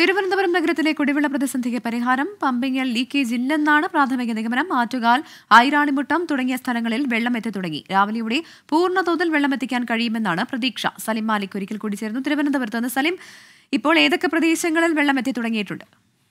തിരുവനന്തപുരം നഗരത്തിലെ കുടിവെള്ള പ്രതിസന്ധിക്ക് പരിഹാരം പമ്പിങ്ങൽ ലീക്കേജ് ഇല്ലെന്നാണ് പ്രാഥമിക നിഗമനം ആറ്റുകാൽ ഐരാണിമുട്ടം തുടങ്ങിയ സ്ഥലങ്ങളിൽ വെള്ളം എത്തി തുടങ്ങി രാവിലെയോടെ പൂർണ്ണതോതിൽ വെള്ളം എത്തിക്കാൻ കഴിയുമെന്നാണ് പ്രതീക്ഷ സലിം മാലിക് ഒരിക്കൽ കൂടി ചേർന്നു തിരുവനന്തപുരത്ത് നിന്ന് സലിം ഇപ്പോൾ ഏതൊക്കെ പ്രദേശങ്ങളിൽ വെള്ളം എത്തി തുടങ്ങിയിട്ടുണ്ട്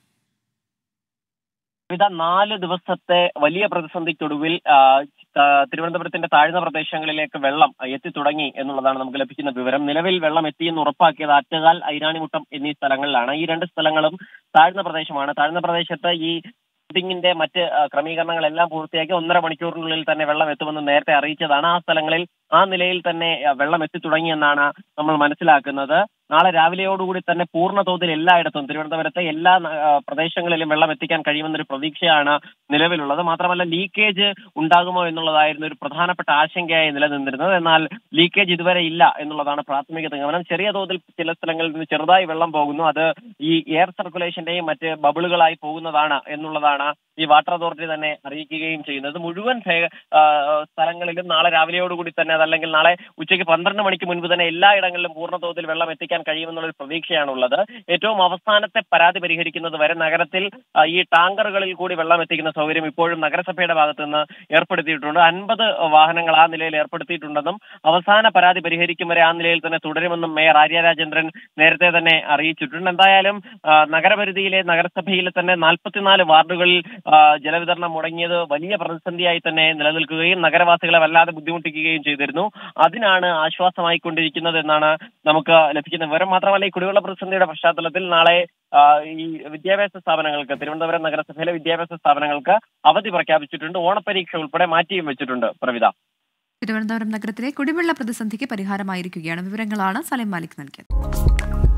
വിവിധ നാല് ദിവസത്തെ വലിയ പ്രതിസന്ധിക്കൊടുവിൽ ആ, ആ, തിരുവനന്തപുരത്തിന്റെ താഴ്ന്ന പ്രദേശങ്ങളിലേക്ക് വെള്ളം എത്തി തുടങ്ങി എന്നുള്ളതാണ് നമുക്ക് ലഭിക്കുന്ന വിവരം നിലവിൽ വെള്ളം എത്തിയെന്ന് ഉറപ്പാക്കിയത് ആറ്റുകാൽ ഐരാണിമുട്ടം എന്നീ സ്ഥലങ്ങളിലാണ് ഈ രണ്ട് സ്ഥലങ്ങളും താഴ്ന്ന പ്രദേശമാണ് താഴ്ന്ന പ്രദേശത്ത് ഈ ിന്റെ മറ്റ് ആ, ക്രമീകരണങ്ങളെല്ലാം പൂർത്തിയാക്കി ഒന്നര മണിക്കൂറിനുള്ളിൽ തന്നെ വെള്ളം എത്തുമെന്ന് നേരത്തെ അറിയിച്ചതാണ് ആ സ്ഥലങ്ങളിൽ ആ നിലയിൽ തന്നെ ആ, വെള്ളം എത്തി തുടങ്ങിയെന്നാണ് നമ്മൾ മനസ്സിലാക്കുന്നത് നാളെ രാവിലെയോടുകൂടി തന്നെ പൂർണ്ണ തോതിൽ എല്ലായിടത്തും തിരുവനന്തപുരത്തെ എല്ലാ ആ, പ്രദേശങ്ങളിലും വെള്ളം എത്തിക്കാൻ കഴിയുമെന്നൊരു പ്രതീക്ഷയാണ് നിലവിലുള്ളത് മാത്രമല്ല ലീക്കേജ് ഉണ്ടാകുമോ എന്നുള്ളതായിരുന്നു ഒരു പ്രധാനപ്പെട്ട ആശങ്കയായി നിലനിന്നിരുന്നത് എന്നാൽ ലീക്കേജ് ഇതുവരെ ഇല്ല എന്നുള്ളതാണ് പ്രാഥമിക നിഗമനം ചെറിയ തോതിൽ ചില സ്ഥലങ്ങളിൽ നിന്ന് ചെറുതായി വെള്ളം പോകുന്നു അത് ഈ എയർ സർക്കുലേഷന്റെയും മറ്റ് ബബിളുകളായി പോകുന്നതാണ് എന്നുള്ളതാണ് ഈ വാട്ടർ അതോറിറ്റി തന്നെ അറിയിക്കുകയും ചെയ്യുന്നത് മുഴുവൻ ഭേ- ആ, സ്ഥലങ്ങളിലും നാളെ രാവിലെയോടുകൂടി തന്നെ അതല്ലെങ്കിൽ നാളെ ഉച്ചയ്ക്ക് പന്ത്രണ്ട് മണിക്ക് മുൻപ് തന്നെ എല്ലായിടങ്ങളിലും പൂർണ്ണ തോതിൽ വെള്ളം എത്തിക്കാൻ കഴിയുമെന്നുള്ള ഒരു പ്രതീക്ഷയാണുള്ളത് ഏറ്റവും അവസാനത്തെ പരാതി പരിഹരിക്കുന്നത് വരെ നഗരത്തിൽ ആ, ഈ ടാങ്കറുകളിൽ കൂടി വെള്ളം എത്തിക്കുന്ന സൗകര്യം ഇപ്പോഴും നഗരസഭയുടെ ഭാഗത്ത് നിന്ന് ഏർപ്പെടുത്തിയിട്ടുണ്ട് അൻപത് വാഹനങ്ങൾ ആ നിലയിൽ ഏർപ്പെടുത്തിയിട്ടുണ്ടെന്നും അവസാന പരാതി പരിഹരിക്കും വരെ ആ നിലയിൽ തന്നെ തുടരുമെന്നും മേയർ ആര്യ രാജേന്ദ്രൻ നേരത്തെ തന്നെ അറിയിച്ചിട്ടുണ്ട് എന്തായാലും ആ, നഗരപരിധിയിലെ നഗരസഭയിലെ തന്നെ നാൽപ്പത്തിനാല് വാർഡുകളിൽ ആ, ജലവിതരണം മുടങ്ങിയത് വലിയ പ്രതിസന്ധിയായി തന്നെ നിലനിൽക്കുകയും നഗരവാസികളെ വല്ലാതെ ബുദ്ധിമുട്ടിക്കുകയും ചെയ്തിരുന്നു അതിനാണ് ആശ്വാസമായിക്കൊണ്ടിരിക്കുന്നത് എന്നാണ് നമുക്ക് ലഭിക്കുന്ന വിവരം മാത്രമല്ല ഈ കുടിവെള്ള പ്രതിസന്ധിയുടെ പശ്ചാത്തലത്തിൽ നാളെ ആ, ഈ വിദ്യാഭ്യാസ സ്ഥാപനങ്ങൾക്ക് തിരുവനന്തപുരം നഗരസഭയിലെ വിദ്യാഭ്യാസ സ്ഥാപനങ്ങൾക്ക് അവധി പ്രഖ്യാപിച്ചിട്ടുണ്ട് ഓണപരീക്ഷ ഉൾപ്പെടെ മാറ്റിയും വെച്ചിട്ടുണ്ട് പ്രവിധ തിരുവനന്തപുരം നഗരത്തിലെ കുടിവെള്ള പ്രതിസന്ധിക്ക് പരിഹാരമായിരിക്കുകയാണ് വിവരങ്ങളാണ് സലിം മാലിക് നൽകിയത്